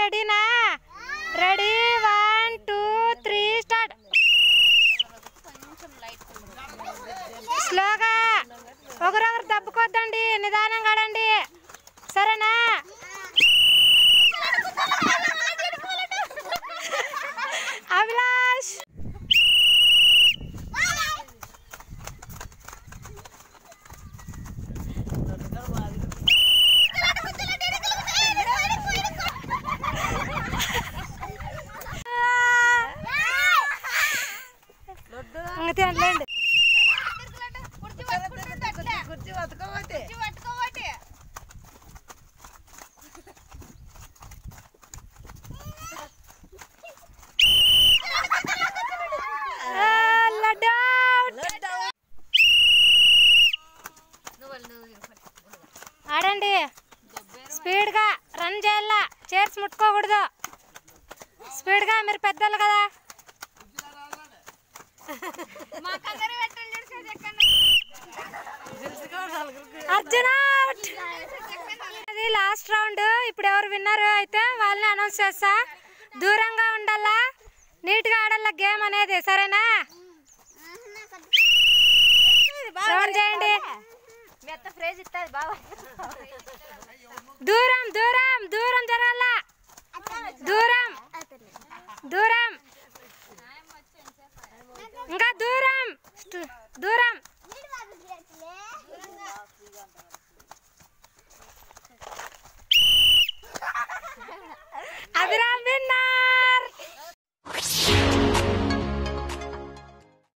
రెడీనా ready one two three start స్లోగా ఒకరొకరు దప్పుకోద్దండి నిదానంగా ఆడండి సరేనా అభిలాష్ ఇంక తినలేండి కుర్చీ పట్టుకోబోతే ఆ, లడ్డు out. ఆడండి స్పీడ్గా రన్ చేయాలా చైర్స్ ముట్టుకోకూడదు స్పీడ్గా మీరు పెద్దలు కదా అర్జున out. అది లాస్ట్ రౌండ్ ఇప్పుడు ఎవరు విన్నారు అయితే వాళ్ళని అనౌన్స్ చేస్తా దూరంగా ఉండాలా నీట్గా ఆడాలా గేమ్ అనేది సరేనా రౌండ్ చేయండి మెత్త ఫ్రేజ్ ఇస్తుంది బాగా దూరం దూరం దూరం జరగాల దూరం దూరం ఇంకా దూరం దూరం